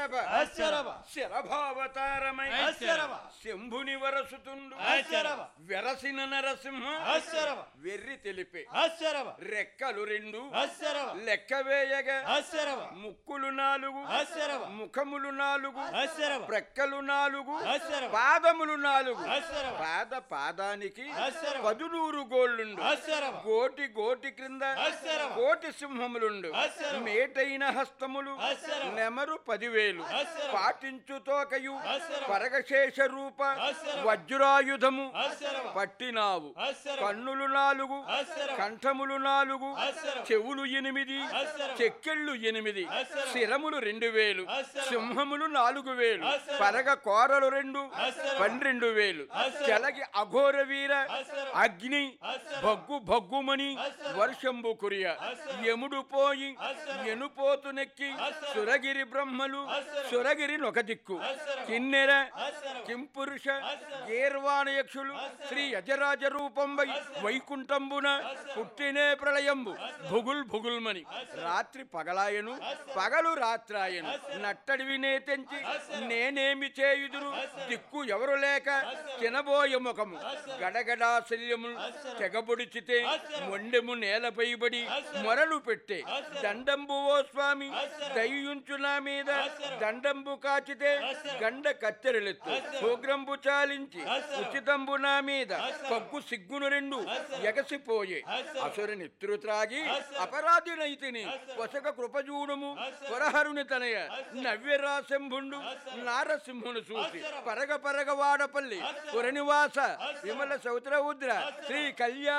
అశ్వరభ అశ్వరభ శరభావతారమై అశ్వరభ శంభుని వరసుతుండు అశ్వరభ వెరసిన నరసింహ అశ్వరభ వెర్రి తెలిపే అశ్వరభ రెక్కలు రెండు అశ్వరభ లెక్క వేయగా అశ్వరభ ముక్కులు నాలుగు అశ్వరభ ముఖములు నాలుగు అశ్వరభ ప్రక్కలు నాలుగు అశ్వరభ పాదములు నాలుగు అశ్వరభ పాద పాదానికి అశ్వరభ పదునూరు గోళ్ళుండు అశ్వరభ గోటి గోటి క్రింద అశ్వరభ కోటి సింహములుండు అశ్వరభ మేటైన హస్తములు అశ్వరభ నెమరు పదివేలు అశ్వరభ పాటించు తోకయు అశ్వరభ పరగశేష రూప అశ్వరభ వజ్రాయుధము అశ్వరభ పట్టినావు అశ్వరభ కన్నులు నాలుగు అశ్వరభ కంఠములు నాలుగు అశ్వరభ చెవులు ఎనిమిది అశ్వరభ చెక్కెళ్ళు ఎనిమిది అశ్వరభ శిరములు రెండు వేలు అశ్వరభ సింహములు నాలుగు వేలు అశ్వరభ పరగ కోరలు రెండు అశ్వరభ పన్నెండు వేలు అశ్వరభ చెలగి అఘోర వీర అశ్వరభ అగ్ని అశ్వరభ భగ్గు భగ్గుమని అశ్వరభ వర్షంబు కురియ అశ్వరభ ఎముడు పోయి అశ్వరభ ఎనుపోతు నెక్కి అశ్వరభ సురగిరి బ్రహ్మలు అశ్వరభ సురగిరి నొక దిక్కు అశ్వరభ కిన్నెర అశ్వరభ కింపురుష అశ్వరభ గీర్వాణయక్షులు శ్రీ యజరాజ రూపంబై వైకుంఠంబున పుట్టినే ప్రళయంబు భుగుల్ భుగుల్మని రాత్రి పగలాయను పగలు రాత్రాయను నట్టడివినే తెంచి నేనేమి చేయుదురు దిక్కు ఎవరు లేక తినబోయ ముఖము గడగడా శల్యము తెగబొడిచితే మొండెము నేలపైబడి మొరలు పెట్టే దండంబు ఓ స్వామి దయ్యుంచు నా మీద దండంబు కాచితే గండ కత్తెరలెత్తు ప్రోగ్రంబు చాలించి ఉచితంబు నా మీద పగ్గు సిగ్గును రెండు ఎగసిపోయే అసుర నెత్తురు త్రాగి అపరాధినైతిని పొసక కృపజూడము పురహరుని తనయ నవ్యరాశంభుండు నారసింహును చూసి పరగ పరగ వాడపల్లి పురనివాస విమల సౌత్ర ఉద్ర శ్రీ కళ్యాణ